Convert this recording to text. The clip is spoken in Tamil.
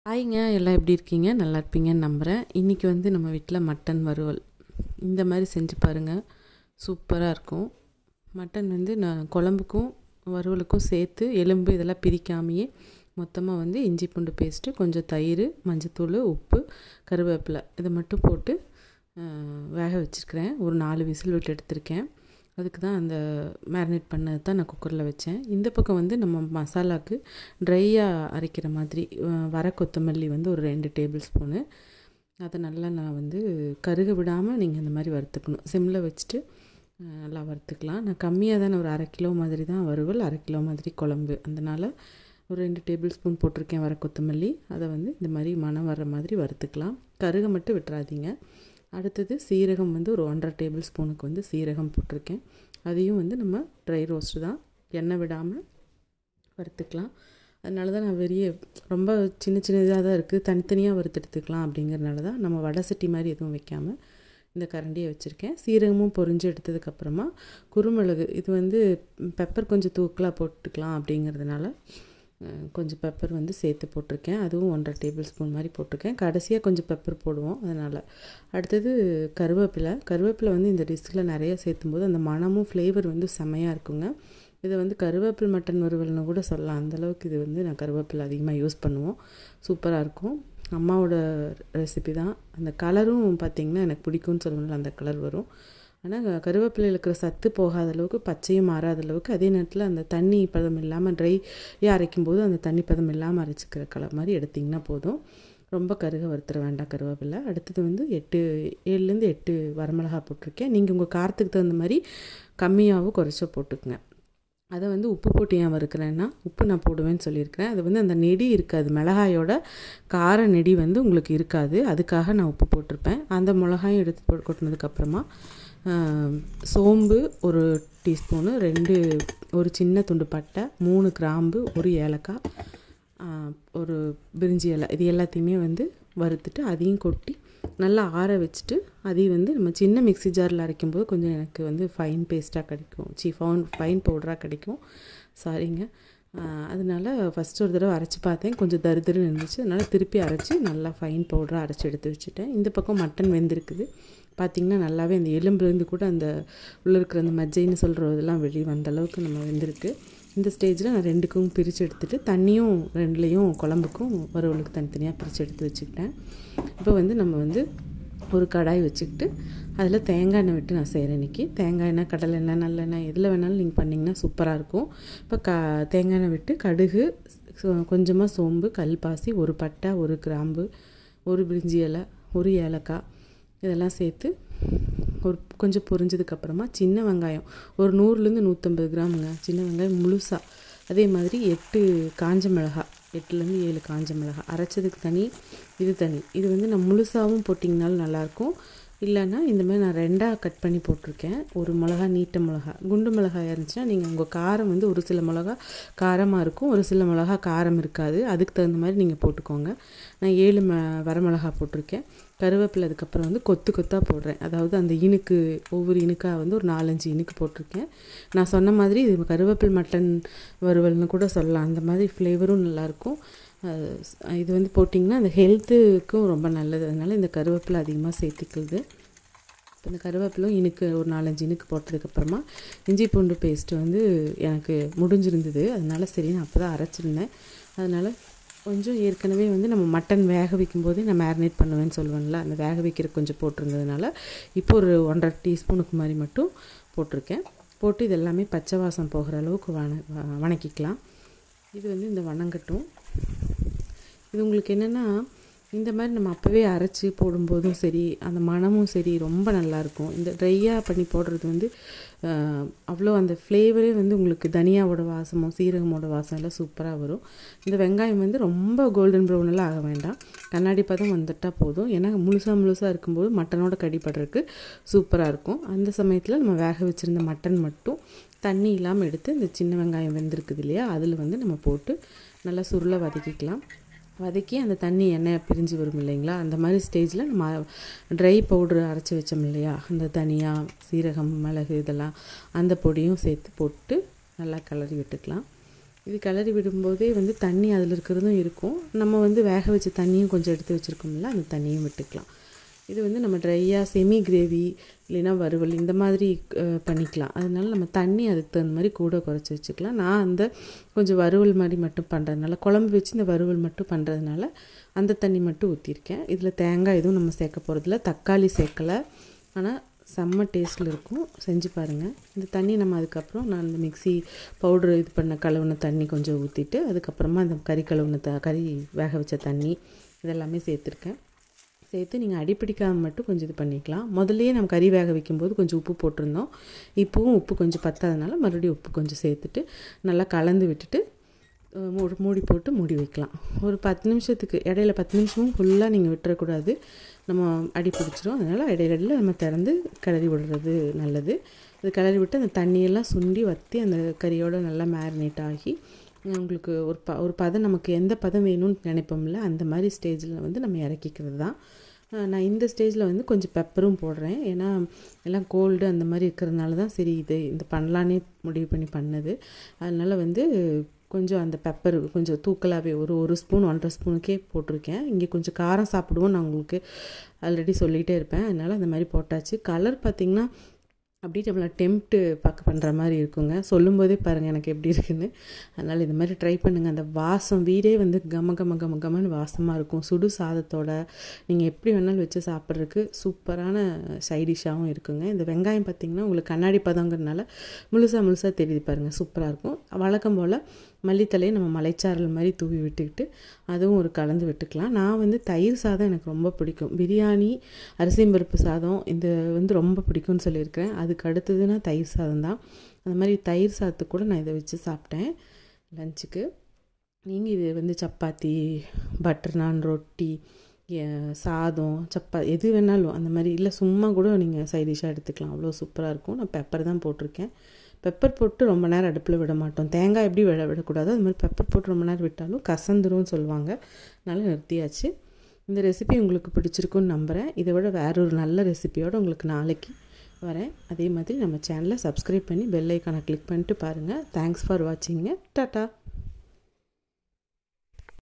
ஹாய்ங்க எல்லாம் எப்படி இருக்கீங்க நல்லா இருப்பீங்கன்னு நம்புகிறேன் இன்றைக்கி வந்து நம்ம வீட்டில் மட்டன் வறுவல் இந்த மாதிரி செஞ்சு பாருங்கள் சூப்பராக இருக்கும் மட்டன் வந்து நான் குழம்புக்கும் வறுவலுக்கும் சேர்த்து எலும்பு இதெல்லாம் பிரிக்காமையே மொத்தமாக வந்து இஞ்சி பூண்டு பேஸ்ட்டு கொஞ்சம் தயிர் மஞ்சத்தூள் உப்பு கருவேப்பிலை இதை மட்டும் போட்டு அஹ், வேக வச்சுருக்கிறேன் ஒரு நாலு விசில் விட்டு எடுத்திருக்கேன் அதுக்கு தான் அந்த மேரினேட் பண்ணது தான் நான் குக்கரில் வச்சேன் இந்த பக்கம் வந்து நம்ம மசாலாவுக்கு ட்ரையாக அரைக்கிற மாதிரி அஹ், வர கொத்தமல்லி வந்து ஒரு ரெண்டு டேபிள் ஸ்பூனு அதை நல்லா நான் வந்து கருக விடாமல் நீங்கள் இந்த மாதிரி வறுத்துக்கணும் சிம்மில் வச்சுட்டு அஹ், நல்லா வறுத்துக்கலாம் நான் கம்மியாக தானே ஒரு அரை கிலோ மாதிரி தான் வறுவல் அரை கிலோ மாதிரி குழம்பு அதனால் ஒரு ரெண்டு டேபிள் ஸ்பூன் போட்டிருக்கேன் வர கொத்தமல்லி அதை வந்து இந்த மாதிரி மணம் வர்ற மாதிரி வறுத்துக்கலாம் கருக மட்டும் விட்டுறாதீங்க அடுத்தது சீரகம் வந்து ஒரு ஒன்றரை டேபிள் ஸ்பூனுக்கு வந்து சீரகம் போட்டிருக்கேன் அதையும் வந்து நம்ம ட்ரை ரோஸ்ட்டு தான் எண்ணெய் விடாமல் வறுத்துக்கலாம் அதனால தான் நான் பெரிய ரொம்ப சின்ன சின்னதாக தான் இருக்குது தனித்தனியாக வறுத்து எடுத்துக்கலாம் அப்படிங்கிறனால தான் நம்ம வடை சட்டி மாதிரி எதுவும் வைக்காமல் இந்த கரண்டியை வச்சுருக்கேன் சீரகமும் பொரிஞ்சு எடுத்ததுக்கப்புறமா குருமிளகு இது வந்து பெப்பர் கொஞ்சம் தூக்கலாக போட்டுக்கலாம் அப்படிங்கிறதுனால அஹ், கொஞ்சம் பெப்பர் வந்து சேர்த்து போட்டிருக்கேன் அதுவும் ஒன்றரை டேபிள் ஸ்பூன் மாதிரி போட்டிருக்கேன் கடைசியாக கொஞ்சம் பெப்பர் போடுவோம் அதனால் அடுத்தது கருவேப்பிலை கருவேப்பிலை வந்து இந்த டிஷ்ஷில் நிறைய சேர்த்தும்போது அந்த மணமும் ஃப்ளேவர் வந்து செமையாக இருக்குங்க இதை வந்து கருவேப்பில் மட்டன் வறுவல்னு கூட சொல்லலாம் அந்தளவுக்கு இது வந்து நான் கருவேப்பிலை அதிகமாக யூஸ் பண்ணுவோம் சூப்பராக இருக்கும் அம்மாவோட ரெசிபி தான் அந்த கலரும் பார்த்திங்கன்னா எனக்கு பிடிக்கும்னு சொல்லணும்ல அந்த கலர் வரும் ஆனால் கருவேப்பிலையில் இருக்கிற சத்து போகாத அளவுக்கு பச்சையும் மாறாத அளவுக்கு அதே நேரத்தில் அந்த தண்ணி பதம் இல்லாமல் ட்ரையாக அரைக்கும் போது அந்த தண்ணி பதம் இல்லாமல் அரைச்சிக்கிற கலர் மாதிரி எடுத்திங்கன்னா போதும் ரொம்ப கருக வறுத்துற வேண்டாம் கருவேப்பிலை அடுத்தது வந்து எட்டு ஏழுலேருந்து எட்டு வரமிளகா போட்டிருக்கேன் நீங்கள் உங்கள் காரத்துக்கு தகுந்த மாதிரி கம்மியாகவோ குறைச்சோ போட்டுக்குங்க அதை வந்து உப்பு போட்டு ஏன் வறுக்கிறேன்னா உப்பு நான் போடுவேன்னு சொல்லியிருக்கிறேன் அது வந்து அந்த நெடி இருக்காது மிளகாயோட கார நெடி வந்து உங்களுக்கு இருக்காது அதுக்காக நான் உப்பு போட்டிருப்பேன் அந்த மிளகாயும் எடுத்து போட்டு கொட்டினதுக்கப்புறமா ஆம், சோம்பு ஒரு டீஸ்பூனு ரெண்டு ஒரு சின்ன துண்டு பட்டை மூணு கிராம்பு ஒரு ஏலக்காய் ஆ, ஒரு பிரிஞ்சி இலை இது எல்லாத்தையுமே வந்து வறுத்துட்டு அதையும் கொட்டி நல்லா ஆற வச்சுட்டு அதையும் வந்து நம்ம சின்ன மிக்ஸி ஜாரில் அரைக்கும்போது கொஞ்சம் எனக்கு வந்து ஃபைன் பேஸ்ட்டாக கிடைக்கும் சி ஃபவுன் ஃபைன் பவுடராக கிடைக்கும் சாரிங்க ஆ, அதனால ஃபஸ்ட்டு ஒரு தடவை அரைச்சி பார்த்தேன் கொஞ்சம் தருதருன்னு இருந்துச்சு அதனால் திருப்பி அரைச்சி நல்லா ஃபைன் பவுடராக அரைச்சி எடுத்து வச்சுட்டேன் இந்த பக்கம் மட்டன் வெந்திருக்குது பார்த்திங்கன்னா நல்லாவே அந்த எலும்புலேருந்து கூட அந்த உள்ளே இருக்கிற அந்த மஜ்ஜைன்னு சொல்கிறதெல்லாம் வெளியே வந்த அளவுக்கு நம்ம வெந்திருக்கு இந்த ஸ்டேஜில் நான் ரெண்டுக்கும் பிரித்து எடுத்துட்டு தண்ணியும் ரெண்டுலேயும் குழம்புக்கும் வறுவலுக்கு தனித்தனியாக பிரித்து எடுத்து வச்சுக்கிட்டேன் இப்போ வந்து நம்ம வந்து ஒரு கடாய் வச்சுக்கிட்டு அதில் தேங்காய் எண்ணெய் விட்டு நான் செய்கிறேன் இன்றைக்கி தேங்காய் எண்ணெய் கடலை எண்ணெய் நல்லெண்ணெய் எதில் வேணாலும் நீங்கள் பண்ணிங்கன்னா சூப்பராக இருக்கும் இப்போ க தேங்காய் எண்ணெய் விட்டு கடுகு சோ- கொஞ்சமாக சோம்பு கல்பாசி ஒரு பட்டை ஒரு கிராம்பு ஒரு பிரிஞ்சி இலை ஒரு ஏலக்காய் இதெல்லாம் சேர்த்து ஒரு கொஞ்சம் பொரிஞ்சதுக்கப்புறமா சின்ன வெங்காயம் ஒரு நூறுலேருந்து நூற்றம்பது கிராமுங்க சின்ன வெங்காயம் முழுசாக அதே மாதிரி எட்டு காஞ்ச மிளகாய் எட்டுலேருந்து ஏழு காஞ்ச மிளகாய் அரைச்சதுக்கு தனி இது தனி இது வந்து நான் முழுசாகவும் போட்டிங்கனாலும் நல்லாயிருக்கும் இல்லைன்னா இந்த மாதிரி நான் ரெண்டாக கட் பண்ணி போட்டிருக்கேன் ஒரு மிளகா நீட்ட மிளகா குண்டு மிளகாய் இருந்துச்சுன்னா நீங்கள் உங்கள் காரம் வந்து ஒரு சில மிளகா காரமாக இருக்கும் ஒரு சில மிளகா காரம் இருக்காது அதுக்கு தகுந்த மாதிரி நீங்கள் போட்டுக்கோங்க நான் ஏழு ம வரமிளகா போட்டிருக்கேன் கருவேப்பிலை அதுக்கப்புறம் வந்து கொத்து கொத்தாக போடுறேன் அதாவது அந்த இனுக்கு ஒவ்வொரு இனுக்காக வந்து ஒரு நாலஞ்சு இனுக்கு போட்டிருக்கேன் நான் சொன்ன மாதிரி இது கருவேப்பில் மட்டன் வறுவல்னு கூட சொல்லலாம் அந்த மாதிரி ஃப்ளேவரும் நல்லாயிருக்கும் அஹ் இது வந்து போட்டிங்கன்னா அந்த ஹெல்த்துக்கும் ரொம்ப நல்லது அதனால இந்த கருவேப்பிலை அதிகமாக சேர்த்திக்கிறது இப்போ இந்த கருவேப்பிலும் இனுக்கு ஒரு நாலஞ்சு இனுக்கு போட்டதுக்கப்புறமா இஞ்சி பூண்டு பேஸ்ட்டு வந்து எனக்கு முடிஞ்சிருந்தது அதனால சரி நான் அப்போ தான் அரைச்சிருந்தேன் அதனால் கொஞ்சம் ஏற்கனவே வந்து நம்ம மட்டன் வேக வைக்கும்போதே நான் மேரினேட் பண்ணுவேன்னு சொல்லுவேன்ல அந்த வேக வைக்கிற கொஞ்சம் போட்டிருந்ததுனால இப்போ ஒரு ஒன்றரை டீஸ்பூனுக்கு மாதிரி மட்டும் போட்டிருக்கேன் போட்டு இது எல்லாமே பச்சை வாசம் போகிற அளவுக்கு வண வ- வணக்கிக்கலாம் இது வந்து இந்த வணங்கட்டும் இது உங்களுக்கு என்னென்னா இந்த மாதிரி நம்ம அப்போவே அரைச்சி போடும்போதும் சரி அந்த மணமும் சரி ரொம்ப நல்லாயிருக்கும் இந்த ட்ரையாக பண்ணி போடுறது வந்து ஆஹ், அவ்வளோ அந்த ஃப்ளேவரே வந்து உங்களுக்கு தனியாவோட வாசமும் சீரகமோட வாசம் எல்லாம் சூப்பராக வரும் இந்த வெங்காயம் வந்து ரொம்ப கோல்டன் ப்ரௌன் எல்லாம் ஆக வேண்டாம் கண்ணாடி பதம் வந்துட்டால் போதும் ஏன்னா முழுசாக முழுசாக இருக்கும்போது மட்டனோட கடிப்படுறதுக்கு சூப்பராக இருக்கும் அந்த சமயத்தில் நம்ம வேக வச்சுருந்த மட்டன் மட்டும் தண்ணி இல்லாமல் எடுத்து இந்த சின்ன வெங்காயம் வெந்திருக்குது இல்லையா அதில் வந்து நம்ம போட்டு நல்லா சுருளை வதக்கிக்கலாம் வதக்கி அந்த தண்ணி எண்ணெய் பிரிஞ்சு வரும் இல்லைங்களா அந்த மாதிரி ஸ்டேஜில் நம்ம ட்ரை பவுட்ரு அரைச்சி வச்சோம் இல்லையா அந்த தனியா சீரகம் மிளகு இதெல்லாம் அந்த பொடியும் சேர்த்து போட்டு நல்லா கிளறி விட்டுக்கலாம் இது கிளறி விடும்போதே வந்து தண்ணி அதில் இருக்கிறதும் இருக்கும் நம்ம வந்து வேக வச்ச தண்ணியும் கொஞ்சம் எடுத்து வச்சுருக்கோம்ல அந்த தண்ணியும் விட்டுக்கலாம் இது வந்து நம்ம ட்ரையாக செமி கிரேவி இல்லைன்னா வறுவல் இந்த மாதிரி பண்ணிக்கலாம் அதனால நம்ம தண்ணி அதுக்கு தகுந்த மாதிரி கூட குறைச்சி வச்சுக்கலாம் நான் அந்த கொஞ்சம் வறுவல் மாதிரி மட்டும் பண்ணுறதுனால குழம்பு வச்சு இந்த வறுவல் மட்டும் பண்ணுறதுனால அந்த தண்ணி மட்டும் ஊற்றிருக்கேன் இதில் தேங்காய் எதுவும் நம்ம சேர்க்க போகிறதில்ல தக்காளி சேர்க்கலை ஆனால் செம்ம டேஸ்ட்டில் இருக்கும் செஞ்சு பாருங்கள் இந்த தண்ணி நம்ம அதுக்கப்புறம் நான் இந்த மிக்சி பவுட்ரு இது பண்ண கழுவுன தண்ணி கொஞ்சம் ஊற்றிட்டு அதுக்கப்புறமா அந்த கறி கழுவுன த கறி வேக வச்ச தண்ணி இதெல்லாமே சேர்த்துருக்கேன் சேர்த்து நீங்கள் அடிப்பிடிக்காமல் மட்டும் கொஞ்சம் இது பண்ணிக்கலாம் முதல்லையே நம்ம கறி வேக வைக்கும்போது கொஞ்சம் உப்பு போட்டிருந்தோம் இப்போவும் உப்பு கொஞ்சம் பத்தாதனால மறுபடியும் உப்பு கொஞ்சம் சேர்த்துட்டு நல்லா கலந்து விட்டுட்டு மூடி மூடி போட்டு மூடி வைக்கலாம் ஒரு பத்து நிமிஷத்துக்கு இடையில பத்து நிமிஷமும் ஃபுல்லாக நீங்கள் விட்டுறக்கூடாது நம்ம அடி பிடிச்சிரும் அதனால் இடையில இடையில நம்ம திறந்து கிளறி விடுறது நல்லது அது கிளறி விட்டு அந்த தண்ணியெல்லாம் சுண்டி வற்றி அந்த கறியோடு நல்லா மேரினேட் ஆகி உங்களுக்கு ஒரு ப ஒரு பதம் நமக்கு எந்த பதம் வேணும்னு நினைப்போம்ல அந்த மாதிரி ஸ்டேஜில் வந்து நம்ம இறக்கிக்கிறது தான் நான் இந்த ஸ்டேஜில் வந்து கொஞ்சம் பெப்பரும் போடுறேன் ஏன்னா எல்லாம் கோல்டு அந்த மாதிரி இருக்கிறதுனால தான் சரி இது இந்த பண்ணலான்னே முடிவு பண்ணி பண்ணது அதனால் வந்து கொஞ்சம் அந்த பெப்பர் கொஞ்சம் தூக்கலாகவே ஒரு ஒரு ஸ்பூன் ஒன்றரை ஸ்பூனுக்கே போட்டிருக்கேன் இங்கே கொஞ்சம் காரம் சாப்பிடுவோம் நான் உங்களுக்கு ஆல்ரெடி சொல்லிகிட்டே இருப்பேன் அதனால் அந்த மாதிரி போட்டாச்சு கலர் பார்த்திங்கன்னா அப்படியே நம்மளை டெம்ப்ட்டு பார்க்க பண்ணுற மாதிரி இருக்குங்க சொல்லும்போதே பாருங்கள் எனக்கு எப்படி இருக்குன்னு அதனால் இந்த மாதிரி ட்ரை பண்ணுங்கள் அந்த வாசம் வீடே வந்து கம கம கம கமன்னு வாசமாக இருக்கும் சுடு சாதத்தோட நீங்கள் எப்படி வேணாலும் வச்சு சாப்பிட்றதுக்கு சூப்பரான சைடிஷ்ஷாகவும் இருக்குங்க இந்த வெங்காயம் பார்த்திங்கன்னா உங்களுக்கு கண்ணாடி பதங்கிறதுனால முழுசாக முழுசாக தெரியுது பாருங்கள் சூப்பராக இருக்கும் வழக்கம் போல் மல்லித்தலையை நம்ம மலைச்சாரல் மாதிரி தூவி விட்டுக்கிட்டு அதுவும் ஒரு கலந்து விட்டுக்கலாம் நான் வந்து தயிர் சாதம் எனக்கு ரொம்ப பிடிக்கும் பிரியாணி அரிசிம்பருப்பு சாதம் இந்த வந்து ரொம்ப பிடிக்கும்னு சொல்லியிருக்கேன் அதுக்கு அடுத்ததுன்னா தயிர் சாதம் தான் அந்த மாதிரி தயிர் சாதத்துக்கு கூட நான் இதை வச்சு சாப்பிட்டேன் லஞ்சுக்கு நீங்கள் இது வந்து சப்பாத்தி பட்டர் நான் ரொட்டி சாதம் சப்பா எது வேணாலும் அந்த மாதிரி இல்லை சும்மா கூட நீங்கள் சைடிஷாக எடுத்துக்கலாம் அவ்வளோ சூப்பராக இருக்கும் நான் பெப்பர் தான் போட்டிருக்கேன் பெப்பர் போட்டு ரொம்ப நேரம் அடுப்பில் விட மாட்டோம் தேங்காய் எப்படி விட விடக்கூடாதோ அது மாதிரி பெப்பர் போட்டு ரொம்ப நேரம் விட்டாலும் கசந்துரும்னு சொல்லுவாங்க அதனால் நிறுத்தியாச்சு இந்த ரெசிபி உங்களுக்கு பிடிச்சிருக்குன்னு நம்புகிறேன் இதை விட வேற ஒரு நல்ல ரெசிபியோடு உங்களுக்கு நாளைக்கு வரேன் அதே மாதிரி நம்ம சேனலை சப்ஸ்கிரைப் பண்ணி பெல் ஐக்கானை கிளிக் பண்ணிட்டு பாருங்கள் தேங்க்ஸ் ஃபார் வாட்சிங்க டாட்டா